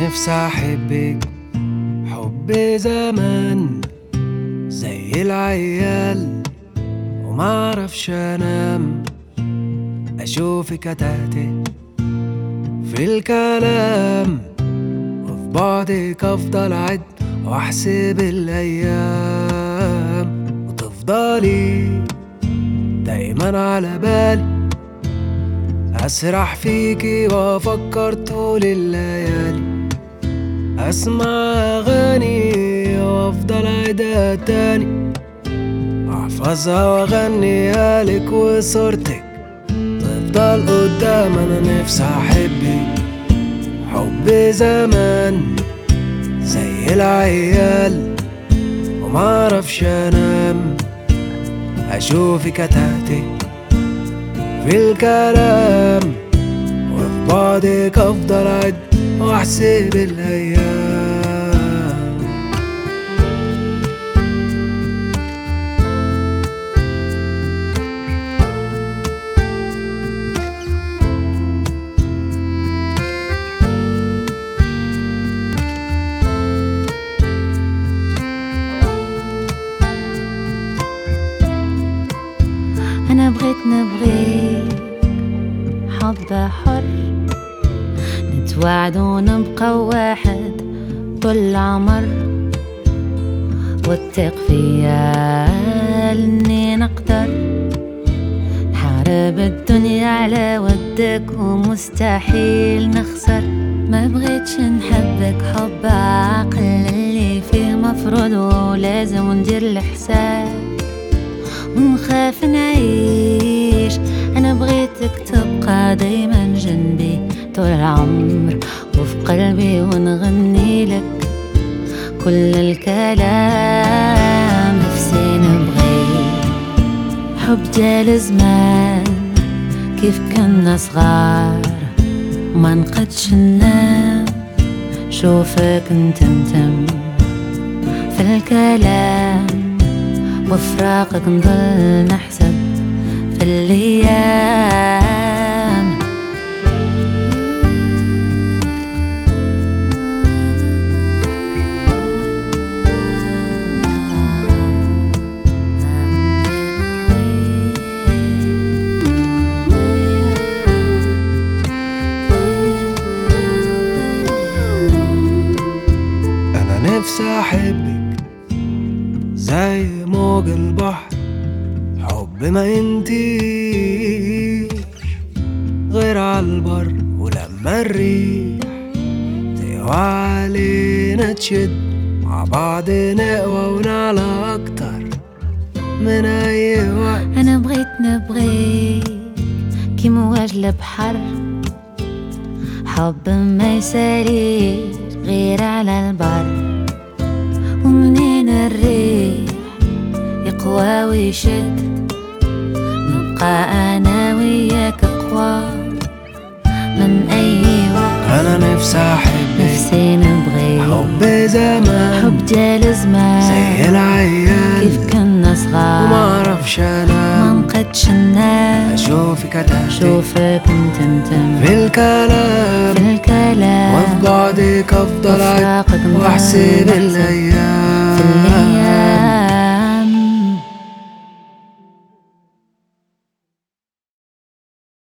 نفسي احبك حب زمان زي العيال ومعرفش انام اشوفك اتهته في الكلام وفي بعدك افضل اعد واحسب الايام وتفضلي دايما على بالي أسرح فيكي وأفكر طول الليالي أسمع أغاني وأفضل أعيدها تاني أحفظها وأغنيها لك وصورتك تفضل قدام أنا نفسي أحبك حب زمان زي العيال ومعرفش أنام أشوفك أتهتك في الكلام وفي بعدك افضل اعد واحسب الايام أنا بغيت نبغيك حب حر نتوعد ونبقى واحد طول العمر واتق فيا اني نقدر نحارب الدنيا على ودك ومستحيل نخسر ما بغيتش نحبك حب عقل اللي فيه مفروض ولازم ندير الحساب ونخاف نعيش أنا بغيتك تبقى دايما جنبي طول العمر وفي قلبي ونغني لك كل الكلام نفسي نبغيك حب جال زمان كيف كنا صغار ما نقدش ننام شوفك نتمتم في الكلام وفراقك نضل نحسب في الأيام انا نفسي احبك زي موج البحر حب ما ينتهيش غير عالبر ولما الريح تقوى علينا تشد مع بعض نقوى ونعلى اكتر من اي وقت أنا بغيت نبغيك كي مواج البحر حب ما يساليش غير على البر ومنين الريح يقوى ويشد نبقى أنا وياك أقوى من أي وقت انا نفسي احبك نفسي نبغيك حب زمان حب جال زمان زي العيال كيف كنا صغار وما اعرفش ما انا نقدش ننام اشوفك اتهتك شوفك نتمتم في الكلام في الكلام وفي بعدك افضل اعد وفراقك نضل واحسب نحسب الايام في الأيام